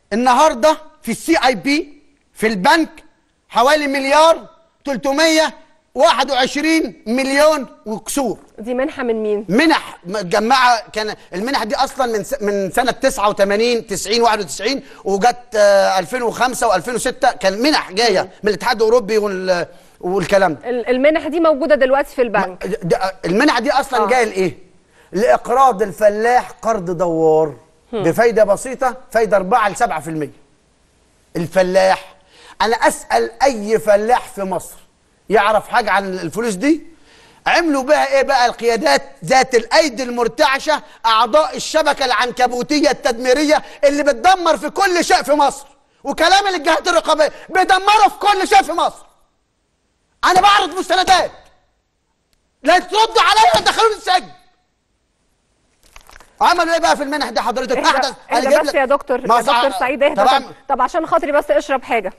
النهارده في السي اي بي في البنك حوالي مليار 321 مليون وكسور دي منحه من مين منح مجمعه كان المنح دي اصلا من س- من سنه 89 90 91 وجت آه، 2005 و2006 كان منح جايه من الاتحاد الاوروبي وال والكلام ده ال- المنح دي موجوده دلوقتي في البنك ده- المنح دي اصلا آه. جايه لايه؟ لاقراض الفلاح قرض دوار بفايده بسيطه فايده 4 ل 7% الفلاح انا اسال اي فلاح في مصر يعرف حاجه عن الفلوس دي عملوا بها ايه بقى القيادات ذات الايدي المرتعشه اعضاء الشبكه العنكبوتيه التدميريه اللي بتدمر في كل شيء في مصر وكلام الجهات الرقابيه بيدمروا في كل شيء في مصر انا بعرض مستندات لا تردوا عليا دخلوني السجن عملوا ايه بقى في المنح دي حضرتك اهدى, أنا اهدى جايب بس لك- يا دكتور ما يا صع- دكتور سعيد اهدى طبعا طب, طب عشان خاطري بس اشرب حاجه